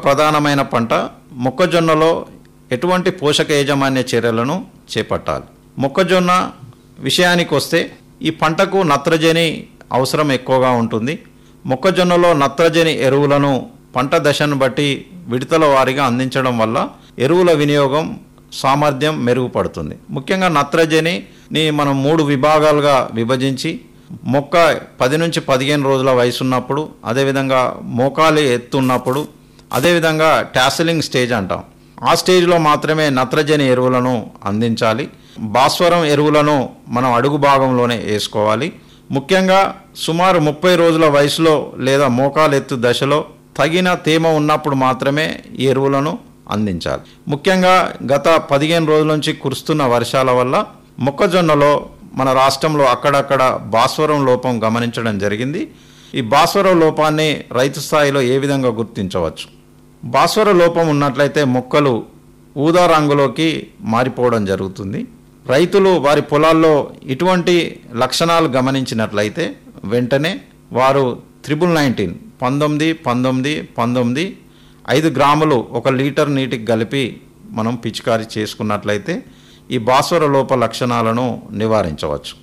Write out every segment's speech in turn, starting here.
ప్రధానమైన పంట మొక్కజొన్నలో ఎటువంటి పోషక యాజమాన్య చర్యలను చేపట్టాలి మొక్కజొన్న విషయానికి వస్తే ఈ పంటకు నత్రజని అవసరం ఎక్కువగా ఉంటుంది మొక్కజొన్నలో నత్రజని ఎరువులను పంట దశను బట్టి విడతల వారీగా అందించడం వల్ల ఎరువుల వినియోగం సామర్థ్యం మెరుగుపడుతుంది ముఖ్యంగా నత్రజనిని మనం మూడు విభాగాలుగా విభజించి మొక్క పది నుంచి పదిహేను రోజుల వయసు ఉన్నప్పుడు అదేవిధంగా మోకాలి ఎత్తున్నప్పుడు అదేవిధంగా టాసిలింగ్ స్టేజ్ అంటాం ఆ స్టేజ్లో మాత్రమే నత్రజని ఎరువులను అందించాలి భాస్వరం ఎరువులను మనం అడుగు భాగంలోనే వేసుకోవాలి ముఖ్యంగా సుమారు ముప్పై రోజుల వయసులో లేదా మోకాలు ఎత్తు దశలో తగిన తేమ ఉన్నప్పుడు మాత్రమే ఈ ఎరువులను అందించాలి ముఖ్యంగా గత పదిహేను రోజుల నుంచి కురుస్తున్న వర్షాల వల్ల మొక్కజొన్నలో మన రాష్ట్రంలో అక్కడక్కడ భాస్వరం లోపం గమనించడం జరిగింది ఈ భాస్వరం లోపాన్ని రైతు స్థాయిలో ఏ విధంగా గుర్తించవచ్చు భాస్వర లోపం ఉన్నట్లయితే మొక్కలు ఊదా రంగులోకి మారిపోవడం జరుగుతుంది రైతులు వారి పొలాల్లో ఇటువంటి లక్షణాలు గమనించినట్లయితే వెంటనే వారు త్రిబుల్ నైన్టీన్ పంతొమ్మిది పంతొమ్మిది పంతొమ్మిది ఐదు గ్రాములు ఒక లీటర్ నీటికి కలిపి మనం పిచికారీ చేసుకున్నట్లయితే ఈ భాస్వర లోప లక్షణాలను నివారించవచ్చు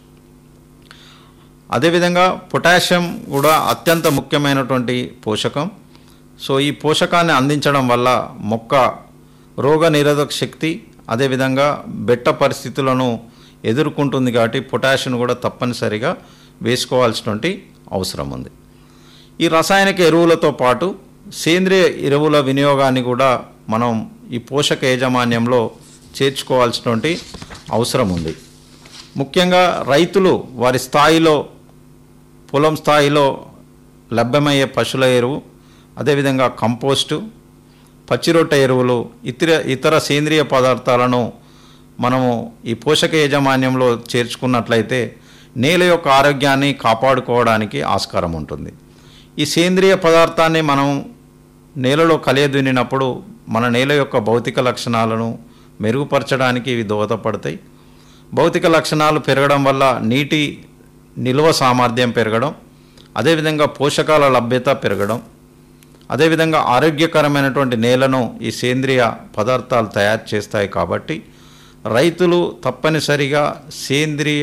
అదేవిధంగా పొటాషియం కూడా అత్యంత ముఖ్యమైనటువంటి పోషకం సో ఈ పోషకాన్ని అందించడం వల్ల మొక్క రోగ నిరోధక శక్తి అదేవిధంగా బెట్ట పరిస్థితులను ఎదుర్కొంటుంది కాబట్టి పొటాషియం కూడా తప్పనిసరిగా వేసుకోవాల్సినటువంటి అవసరం ఉంది ఈ రసాయనిక ఎరువులతో పాటు సేంద్రియ ఎరువుల వినియోగాన్ని కూడా మనం ఈ పోషక యాజమాన్యంలో చేర్చుకోవాల్సినటువంటి అవసరం ఉంది ముఖ్యంగా రైతులు వారి స్థాయిలో పొలం స్థాయిలో లభ్యమయ్యే పశువుల ఎరువు అదేవిధంగా కంపోస్టు పచ్చిరొట్ట ఎరువులు ఇతర ఇతర సేంద్రియ పదార్థాలను మనము ఈ పోషక యాజమాన్యంలో చేర్చుకున్నట్లయితే నేల యొక్క ఆరోగ్యాన్ని కాపాడుకోవడానికి ఆస్కారం ఉంటుంది ఈ సేంద్రియ పదార్థాన్ని మనం నేలలో కలియదున్నినప్పుడు మన నేల యొక్క భౌతిక లక్షణాలను మెరుగుపరచడానికి ఇవి దోహదపడతాయి భౌతిక లక్షణాలు పెరగడం వల్ల నీటి నిల్వ సామర్థ్యం పెరగడం అదేవిధంగా పోషకాల లభ్యత పెరగడం అదేవిధంగా ఆరోగ్యకరమైనటువంటి నేలను ఈ సేంద్రియ పదార్థాలు తయారు చేస్తాయి కాబట్టి రైతులు తప్పనిసరిగా సేంద్రియ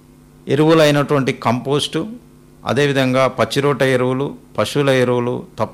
ఎరువులైనటువంటి కంపోస్టు అదేవిధంగా పచ్చిరోట ఎరువులు పశువుల ఎరువులు తప్ప